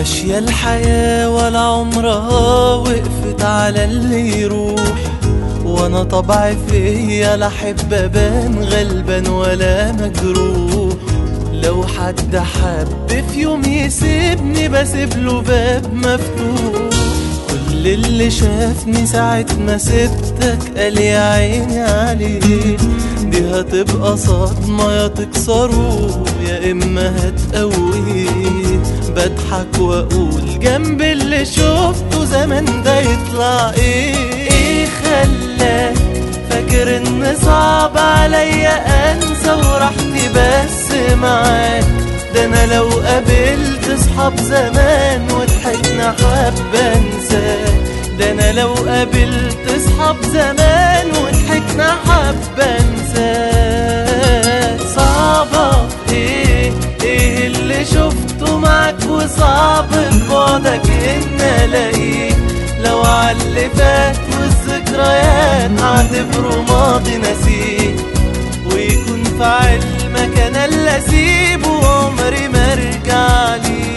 ماشية الحياة ولا عمرها وقفت على اللي يروح وانا طبعي فيا لا احب ابان غلبان ولا مجروح لو حد حب في يوم يسيبني بسيب له باب مفتوح كل اللي شافني ساعة ما سبتك قال يا عيني عليك دي هتبقى صدمة يا تكسره يا إما هتقويه بضحك وأقول جنب اللي شفته زمان ده يطلع إيه إيه خلاك فاكر إن صعب عليا أنسى وراحتي بس معاك ده أنا لو قابلت صحاب زمان وضحكنا حابة أنساك ده أنا لو قابلت صحاب زمان وضحكنا حابة أنساك صعبة إيه إيه اللي شفته معاك وصعب ببعدك إن ألاقيك لو عاللي فات والذكريات اعتبره ماضي نسيك ويكون في علمك انا اللي اسيبه وعمري ما ارجع ليه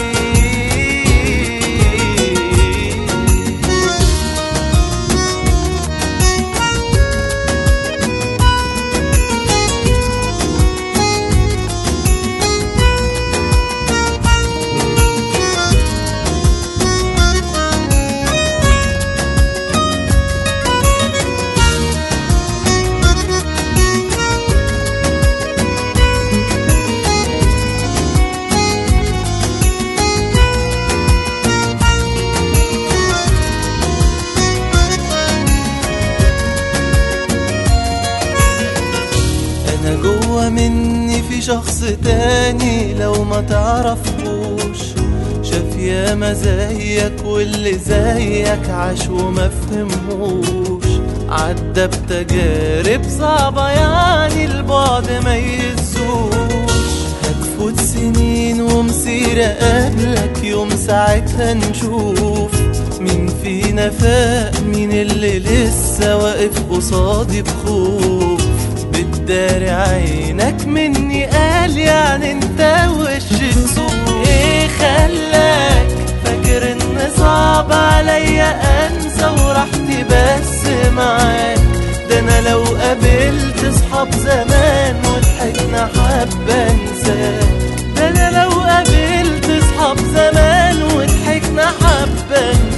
انا جوا مني في شخص تاني لو ما تعرفوش شاف ياما زيك واللي زيك عاش وما فهمهوش عدى بتجارب صعبة يعني البعد ما يهزوش هتفوت سنين ومسيرة قبلك يوم ساعتها نشوف مين فينا فاق مين اللي لسه واقف قصادي بخوف بتداري عينك مني قال يعني انت وش تسوق ايه خلاك فاكر ان صعب عليا انسى وراحتي بس معاك ده انا لو قابلت صحاب زمان وضحكنا حابة انساك ده انا لو قابلت صحاب زمان وضحكنا حابة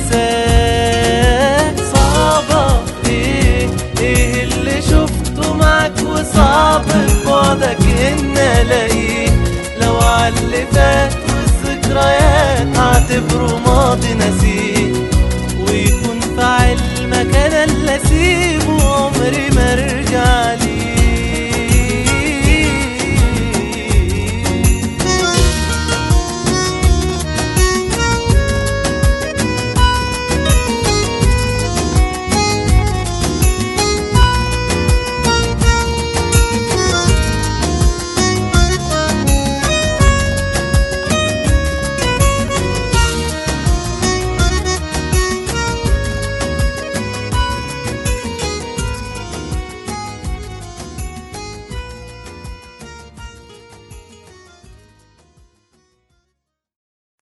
انساك صعبة ايه ايه اللي شفته معاك وصعب ببعدك ان الاقيك لو عاللي فات والذكريات اعتبره ماضي نسيك ويكون في علمك انا اللي